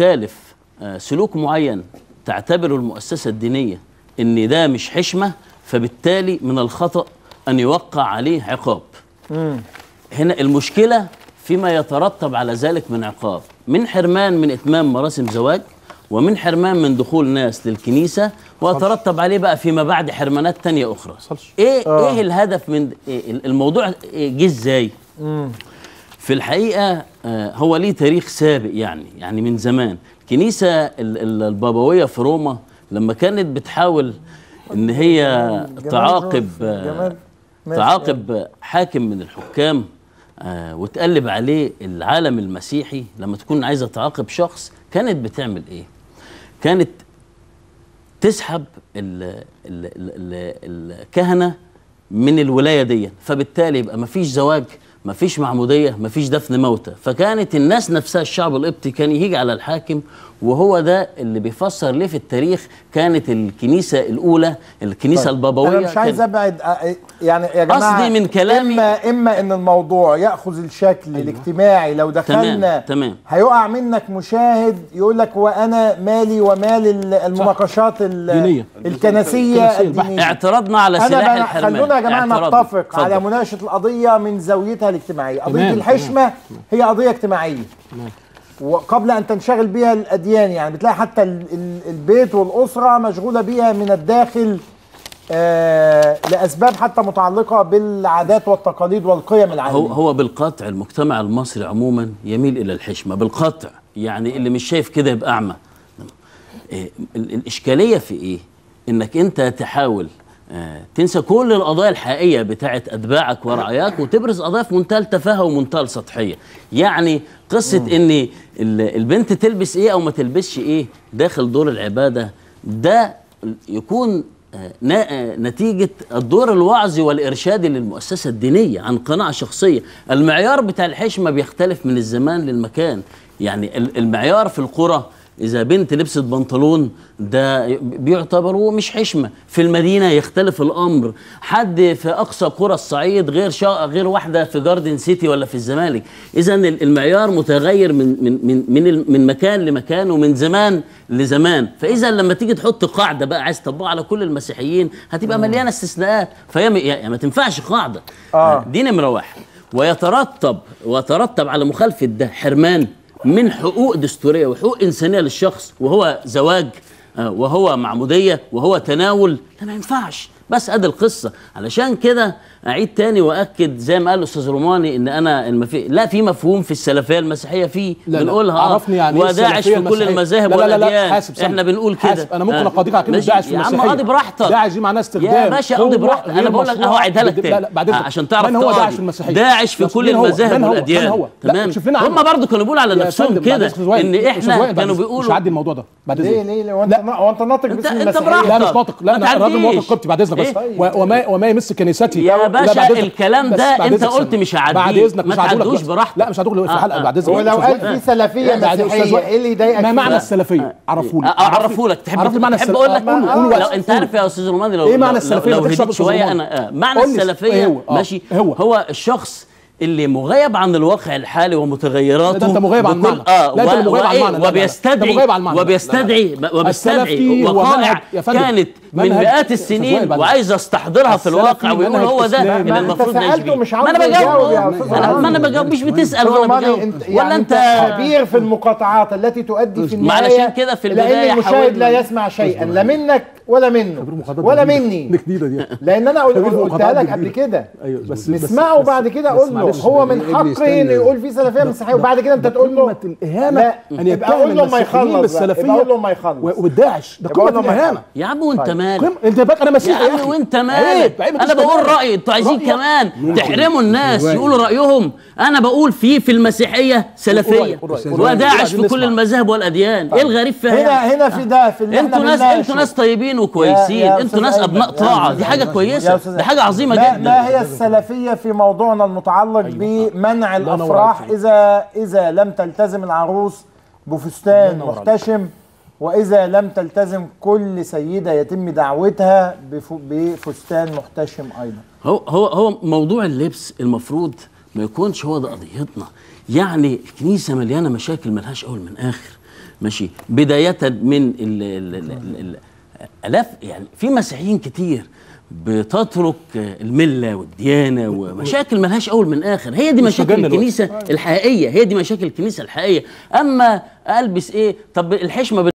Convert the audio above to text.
بيخالف آه، سلوك معين تعتبره المؤسسه الدينيه ان ده مش حشمه فبالتالي من الخطا ان يوقع عليه عقاب هنا المشكله فيما يترتب على ذلك من عقاب من حرمان من اتمام مراسم زواج ومن حرمان من دخول ناس للكنيسه ويترتب عليه بقى فيما بعد حرمانات تانية اخرى حصلش. ايه ايه الهدف من إيه الموضوع إيه جه ازاي في الحقيقه آه، هو ليه تاريخ سابق يعني يعني من زمان الكنيسه ال- ال- البابويه في روما لما كانت بتحاول ان هي تعاقب آه، جمال. ماشي. تعاقب حاكم من الحكام آه، وتقلب عليه العالم المسيحي لما تكون عايزه تعاقب شخص كانت بتعمل ايه؟ كانت تسحب ال ال ال ال الكهنه من الولايه دي فبالتالي يبقى مفيش زواج مفيش معموديه مفيش دفن موتى فكانت الناس نفسها الشعب القبطي كان يجي على الحاكم وهو ده اللي بيفسر ليه في التاريخ كانت الكنيسه الاولى الكنيسه البابويه انا مش عايز كانت- ابعد أ- يعني يا جماعه قصدي من كلامي- اما اما ان الموضوع ياخذ الشكل أيوة. الاجتماعي لو دخلنا تمام، تمام. هيقع منك مشاهد يقول لك وانا مالي ومال ال- المناقشات ال- دينية. الكنسيه الكنسية البحتة. الدينيه اعتراضنا على سلاح انا بقى الحرمان خلونا يا جماعه اعتراضنا. نتفق اتفضل. على مناقشه القضيه من زاويتها الاجتماعيه قضيه تمام، الحشمه هي قضيه اجتماعيه وقبل ان تنشغل بها الاديان يعني بتلاقي حتى ال- ال- البيت والاسره مشغوله بيها من الداخل آه لاسباب حتى متعلقه بالعادات والتقاليد والقيم هو العالميه هو بالقطع المجتمع المصري عموما يميل الى الحشمه بالقطع يعني اللي مش شايف كده يبقى اعمى إيه ال- الاشكاليه في ايه انك انت تحاول آه، تنسى كل القضايا الحقيقيه بتاعت اتباعك ورعاياك وتبرز قضايا في منتهى التفاهه ومنتهى السطحيه يعني قصه ان ال- البنت تلبس ايه او ما تلبسش ايه داخل دور العباده ده يكون آه، نا- آه، نتيجة الدور الوعظي والإرشادي للمؤسسة الدينية عن قناعة شخصية المعيار بتاع الحشمة بيختلف من الزمان للمكان يعني ال- المعيار في القرى إذا بنت لبست بنطلون ده بيعتبروه مش حشمة في المدينة يختلف الأمر حد في أقصى قرى الصعيد غير شا... غير واحدة في جاردن سيتي ولا في الزمالك إذا المعيار متغير من من من من, ال- من مكان لمكان ومن زمان لزمان فإذا لما تيجي تحط قاعدة بقى عايز تطبقها على كل المسيحيين هتبقى مليانة استثناءات فهي م- يعني ما تنفعش قاعدة آه. دي نمرة واحد ويترتب ويترتب على مخالفة ده حرمان من حقوق دستورية وحقوق إنسانية للشخص وهو زواج آه، وهو معمودية وهو تناول ده ما ينفعش بس ادي القصه علشان كده اعيد تاني واكد زي ما قال الاستاذ روماني ان انا المفي... لا في مفهوم في السلفيه المسيحيه في لا لا، بنقولها عرفني يعني إيه وداعش السلفية في كل المسيحية؟ المذاهب لا لا لا لا، والاديان حاسب ثانية. احنا بنقول كده حاسب، أنا ممكن آه، أقاضيك على كلمة ماشي. داعش في يا عم المسيحية. قاضي براحتك داعش دي معناها استخدام يا باشا قاضي قوة براحتك انا غير بقول لك مشروعة. اهو اعيدها لك لا تاني لا بعد إذنك. آه، عشان تعرف من هو تقاضي. داعش في المسيحية؟ داعش في بس كل مين هو؟ المذاهب من هو؟ من والاديان هو؟ لا، تمام شوف لنا هم عنه. برضه كانوا بيقولوا على يا نفسهم فندم، بعد كده إذنك أستاذ وائل. ان أستاذ احنا وائل، بعد كانوا إذنك. بيقولوا مش هعدي الموضوع ده بعد إذنك. ليه ليه ليه وانت لا. نا- هو انت ناطق أنت- باسم أنت المسيحيه براحتك. لا مش ناطق لا ما انا راجل تعديش. مواطن قبطي بعد اذنك بس إيه؟ و- وما وما يمس كنيستي يا لا، باشا بعد إذنك. الكلام بس ده بعد أنت إذنك قلت ثانية. مش هعديه. بعد اذنك ما مش هعديه لك تعدوش دلوقتي. براحتك. لا مش هعديه دلوقتي في آه، الحلقه آه. بعد اذنك ولو أستاذ قال وائل. في سلفيه بعد إذنك أستاذ مسيحيه وائل. ايه اللي يضايقك ما فيه؟ معنى السلفيه عرفوا لي اعرفوا لك تحب عرف لي معنى تحب السلف- اقول لك قول- قول لو وقت. انت عارف يا استاذ روماني لو إيه معنى لو- السلفية؟ لو ما تشرب هديت أستاذ شويه روماني. انا آه. معنى قول لي السلفيه إيه هو؟ آه. ماشي إيه هو؟ هو الشخص اللي مغيب عن الواقع الحالي ومتغيراته لا، ده أنت مغيب عن بكل- المعنى. اه لا، أنت اللي و- مغيب عن وإيه؟ المعنى. لا، لا، لا. وبيستدعي أنت مغيب عن المعنى. وبيستدعي وبيستدعي السلفي هو وقائع منهج- يا فندم، كانت من منهج- مئات أستاذ وائل السنين بعد وعايز استحضرها في الواقع السلفي ويقول منهج هو ده إسلامي. اللي ما أنت المفروض نعيش سألته بيه مش ما عاوز انا يجاوب يا بجاوب أستاذ أنا- ما انا روماني. بجاوب مش بتسال أستاذ وانا روماني بجاوب انت ولا يعني انت انت خبير في المقاطعات التي تؤدي في ما النهايه علشان كده في إلى البداية ان المشاهد حاولنا- لا يسمع شيئا لا منك ولا منه ولا مني جديده دي لان انا قلت- خبير في قلتها المقاطعات لك قبل جديدة. كده ايوه بس نسمعه بس- وبعد كده بس اقول له معلش، هو من ابني حقه استنى. انه يقول في سلفيه مسيحيه وبعد كده انت تقول له قمة الإهانة لا أن يبقى يتهم قول له ما المسيحيين يخلص بقى. بالسلفية يبقى قول له ما يخلص و- والداعش ده يبقى قول قمة له ما الإهانة يخلص. يا عم وانت مالك قم- انت فاكر انا يا مسيحي يا عم اخي وانت عيب مالك عيب انا بقول رايي انتوا عايزين رأيك. كمان تحرموا الناس يقولوا رايهم انا بقول في في المسيحيه سلفيه قول رأيك، قول رأيك. وداعش عايزين في كل نسمع. المذاهب والاديان ايه الغريب فيها يعني؟ هنا هنا في ده في اللي انتوا احنا ناس بنناقشه. انتوا ناس طيبين يا- وكويسين يا انتوا أستاذ ناس أيمن، ابناء يا طاعه أستاذ دي حاجه أيمن. يا كويسه أستاذ دي حاجه عظيمه ما, جدا ما هي السلفيه في موضوعنا المتعلق بمنع ينور الافراح عليك. اذا اذا لم تلتزم العروس بفستان ينور عليك. محتشم واذا لم تلتزم كل سيده يتم دعوتها بف- بفستان محتشم ايضا هو هو هو موضوع اللبس المفروض ما يكونش هو ده قضيتنا يعني الكنيسه مليانه مشاكل ملهاش اول من اخر ماشي بدايه من ال ال ال ال ال الاف يعني في مسيحيين كتير بتترك المله والديانه ومشاكل ملهاش اول من اخر هي دي مشاكل مستجنة دلوقتي. الكنيسه الحقيقيه هي دي مشاكل الكنيسه الحقيقيه اما البس ايه طب الحشمه